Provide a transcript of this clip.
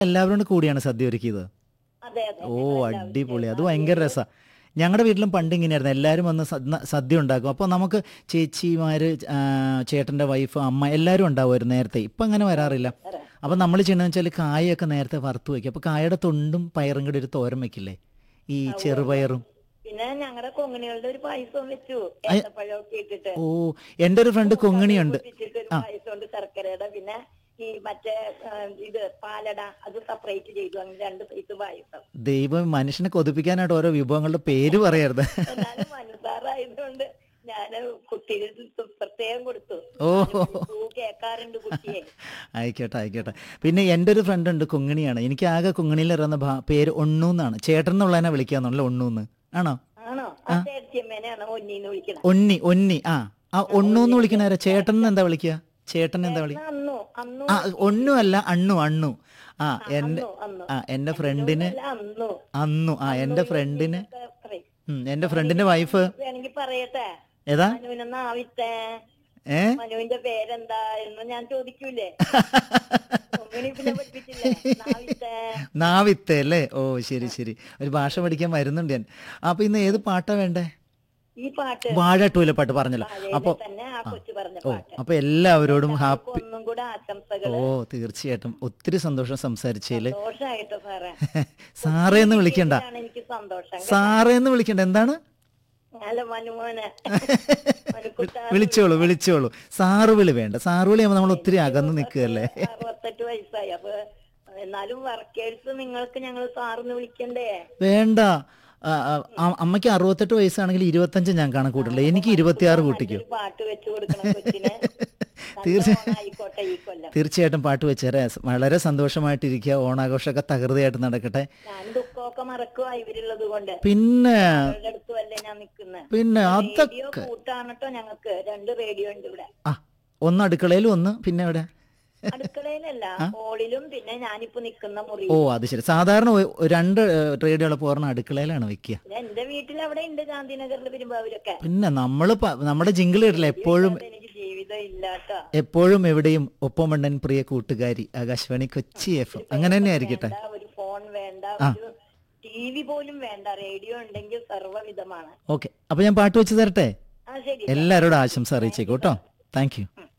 എല്ലാവരും കൂടിയാണ് സദ്യ ഒരുക്കിയത് അതെ അതെ ഓ അടിപൊളി അത് ഭയങ്കര രസാ ഞങ്ങളുടെ വീട്ടിലും പണ്ട് ഇങ്ങനെയായിരുന്നു എല്ലാവരും വന്ന് സദ്ന- സദ്യ ഉണ്ടാക്കും അപ്പോൾ നമുക്ക് ചേച്ചിമാര് ആ, ചേട്ടന്റെ വൈഫ് അമ്മ എല്ലാവരും ഉണ്ടാവുമായിരുന്നു നേരത്തെ ഇപ്പം അങ്ങനെ വരാറില്ല അപ്പം നമ്മൾ ചെയ്യണമെന്ന് വെച്ചാൽ കായൊക്കെ നേരത്തെ വറുത്ത് വയ്ക്കും അപ്പോൾ കായയുടെ തൊണ്ടും പയറും കൂടി ഒരു തോരൻ വെക്കില്ലേ ഈ ചെറുപയറും പിന്നെ ഞങ്ങളുടെ കൊങ്ങിണികളുടെ ഒരു പായസം വെച്ചു ഏത്തപ്പഴമൊക്കെ ഇട്ടിട്ട് ഓ എൻ്റെ ഒരു ഫ്രണ്ട് കൊങ്ങിണിയുണ്ട് പൊട്ടിച്ചിട്ട് ഒരു പായസം ഉണ്ട് ശർക്കരയുടെ പിന്നെ ഈ മറ്റേ ആ, ഇത് പാലട അത് സെപ്പറേറ്റ് ചെയ്തു അങ്ങനെ രണ്ട് സൈസ് പായസം ദൈവം മനുഷ്യനെ കൊതിപ്പിക്കാനായിട്ട് ഓരോ വിഭവങ്ങളുടെ പേര് പറയരുത് എന്നാലും മനസ്സാറായതുകൊണ്ട് ഞാന് കുട്ടിയുടെ അടുത്ത് പ്രത്യേകം കൊടുത്തു ഓ പൂ കേൾക്കാറുണ്ട് കുട്ടിയെ ആയിക്കോട്ടെ ആയിക്കോട്ടെ പിന്നെ എൻ്റെ ഒരു ഫ്രണ്ട് ഉണ്ട് കുങ്ങിണിയാണ് എനിക്ക് ആകെ കുങ്ങിണിയിൽ ഇറങ്ങുന്ന ഭാ- പേര് ഒണ്ണു എന്നാണ് ചേട്ടൻ എന്നുള്ളതിനെ വിളിക്കാന്നുള്ളു ഒണ്ണൂന്ന് ആണോ ആണോ ആ ചേച്ചിയമ്മേനെയാണ് ഒന്നീന്ന് വിളിക്കണം ഒന്നി ഒന്നി ആ ആ ഒണ്ണു എന്ന് വിളിക്കണാരാ ചേട്ടൻ എന്താ വിളിക്കുക ചേട്ടൻ എന്താ വിളി അന്നു അന്നു ആ ഒണ്ണു അല്ല അണ്ണു അണ്ണു ആ എന്റെ അന്നു അന്നു ആ എന്റെ ഫ്രണ്ടിന് അല്ല അന്നു അന്നു ആ എന്റെ ഫ്രണ്ടിന് ഒക്കെ പറയും. ഉം, എന്റെ ഫ്രണ്ടിന്റെ വൈഫ് വേണമെങ്കിൽ പറയട്ടെ ഏതാ മനുവിനെന്ന് ആവിത്തെ ഏ മനുവിന്റെ പേരെന്താ എന്ന് ഞാൻ ചോദിക്കൂലേ ഒന്നിനെ പിന്നെ പഠിപ്പിച്ചില്ലേ നാവിത്തെ നാവിത്തെ അല്ലേ ഓ ശരി ശരി ഒരു ഭാഷ പഠിക്കാൻ വരുന്നുണ്ട് ഞാൻ അപ്പൊ ഇന്ന് ഏത് പാട്ടാ വേണ്ടേ ഈ പാട്ട് വാഴ ടൂലെ പാട്ട് പറഞ്ഞല്ലോ പഴയത് അപ്പൊ തന്നെ ആ കൊച്ചു പറഞ്ഞ ഓ പാട്ട് അപ്പൊ എല്ലാവരോടും ഹാപ്പി ഒന്നും കൂടെ ആശംസകൾ ഓ തീർച്ചയായിട്ടും ഒത്തിരി സന്തോഷം സംസാരിച്ചതില് സന്തോഷായിട്ടോ സാറേ സാറേ എന്ന് വിളിക്കണ്ട ഇതാണ് എനിക്ക് സന്തോഷം സാറേ എന്ന് വിളിക്കണ്ട എന്താണ് അല്ല മനുമോനെ മനുക്കുട്ട വിളിച്ചോളൂ വിളിച്ചോളൂ സാറ് വിളി വേണ്ട സാറ് വിളി ആകുമ്പോൾ നമ്മൾ ഒത്തിരി അകന്ന് നിൽക്കുകയല്ലേ അറുപത്തെട്ട് വയസ്സായി അപ്പൊ എന്നാലും വർക്കേഴ്സ് നിങ്ങൾക്ക് ഞങ്ങൾ സാറിന്ന് വിളിക്കണ്ടേ വേണ്ട ആ, ആ, ആ- അമ്മയ്ക്ക് അറുപത്തെട്ട് വയസ്സാണെങ്കിൽ ഇരുപത്തഞ്ച് ഞാൻ കണക്കൂട്ടില്ല എനിക്ക് ഇരുപത്തിയാറ് കൂട്ടിക്കോ ഒരു പാട്ട് വെച്ചു കൊടുക്കണം കൊച്ചിന് തീർച്ച- നല്ല ആയിക്കോട്ടെ ഈ കൊല്ലം തീർച്ചയായിട്ടും പാട്ട് വെച്ചേരെ വളരെ സന്തോഷമായിട്ടിരിക്കുക ഓണാഘോഷമൊക്കെ തകൃതിയായിട്ട് നടക്കട്ടെ ഞാൻ ദുഃഖമൊക്കെ മറക്കുക ഇവരുള്ളത് കൊണ്ട് പിന്നെ അവരുടെ അടുത്തുമല്ലേ ഞാൻ നിക്കുന്നത് പിന്നെ റേഡിയോ അതൊക്കെ കൂട്ടാണ് കേട്ടോ ഞങ്ങൾക്ക് രണ്ട് റേഡിയോ ഉണ്ട് ഇവിടെ ആ ഒന്ന് അടുക്കളയിലും ഒന്ന് പിന്നെ എവിടെ അടുക്കളയിലല്ല ഹോളിലും പിന്നെ ഞാനിപ്പോ നിക്കുന്ന മുറി ഓ അത് ശരി സാധാരണ ഒ- രണ്ട് റേഡിയോളെ പോർണ അടുക്കളയിലാണ് വെക്കുക പിന്നെ എന്റെ വീട്ടിൽ അവിടെ ഉണ്ട് ഗാന്ധിനഗറിൽ വരുമ്പോ അവരൊക്കെ പിന്നെ നമ്മള് പ- നമ്മുടെ ജിങ്കിൾ കേട്ടില്ല എപ്പോഴും എനിക്ക് ജീവിതം ഇല്ലാട്ടോ എപ്പോഴും എവിടെയും ഒപ്പമണ്ണൻ പ്രിയ കൂട്ടുകാരി ആകാശവാണി കൊച്ചി എഫ് എം അങ്ങനെ തന്നെ ആയിരിക്കട്ടെ വേണ്ട, ഒരു ഫോൺ വേണ്ട ഒരു ടി വി പോലും വേണ്ട റേഡിയോ ഉണ്ടെങ്കിൽ സർവ്വവിധമാണ് ഓക്കെ അപ്പൊ ഞാൻ പാട്ട് വെച്ച് തരട്ടെ ആ ശരി എല്ലാവരോടും ആശംസ അറിയിച്ചേക്കൂ കേട്ടോ താങ്ക് യു